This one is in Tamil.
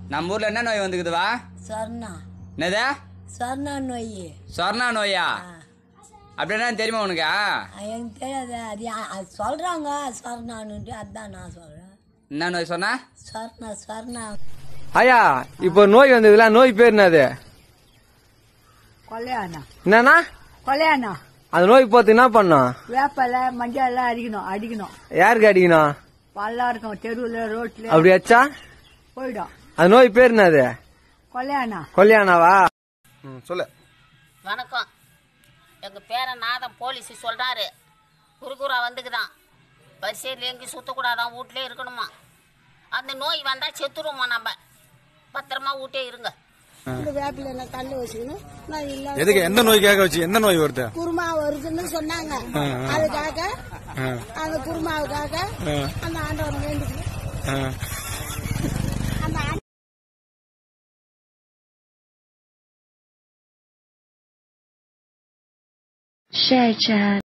நம்ம ஊர்ல என்ன நோய் வந்துக்குதுவா சொர்ணா என்னது சொர்ணா நோய் சொர்ணா நோயா அப்படின்னா தெரியுமா உனக்கு எனக்கு தெரியாது அது யா- அது சொல்கிறாங்க சொர்ணான்னுட்டு அதான் நான் சொல்கிறேன் என்ன நோய் சொன்னா சொர்ணா சொர்ணா ஐயா இப்போ நோய் வந்ததுல நோய் பேர் என்னது கொலையானா என்னன்னா கொலையானா அந்த நோய் பார்த்து என்ன பண்ணும் வேப்பலை மஞ்சள் எல்லாம் அடிக்கணும் அடிக்கணும் யாருக்கு அடிக்கணும் பல்லா இருக்கும் தெருவுல ரோட்ல அப்படி வச்சா போயிடும் அந்த நோய் பேர் என்னது கொலையானா கொல்யானாவா சொல்லு வணக்கம் எங்கள் பேரன் நாதம் போலீஸ் சொல்கிறாரு குறுகுறா வந்துக்குதான் வரிசையில் எங்கேயும் சுற்றக்கூடாதான் வீட்லயே இருக்கணுமா அந்த நோய் வந்தால் செத்துருவோமா நம்ம பத்திரமா வீட்டே இருங்க இந்த வேப்பில எல்லாம் கல்லு வச்சுக்கணும் நான் இல்ல எதுக்கு எந்த நோய்க்காக வச்சு எந்த நோய் வருது குருமா வருதுன்னு சொன்னாங்க அதுக்காக அந்த குருமாவுக்காக அந்த ஆண்டவனை வேண்டிக்கணும் அந்த ஆண்டவன் Share chat.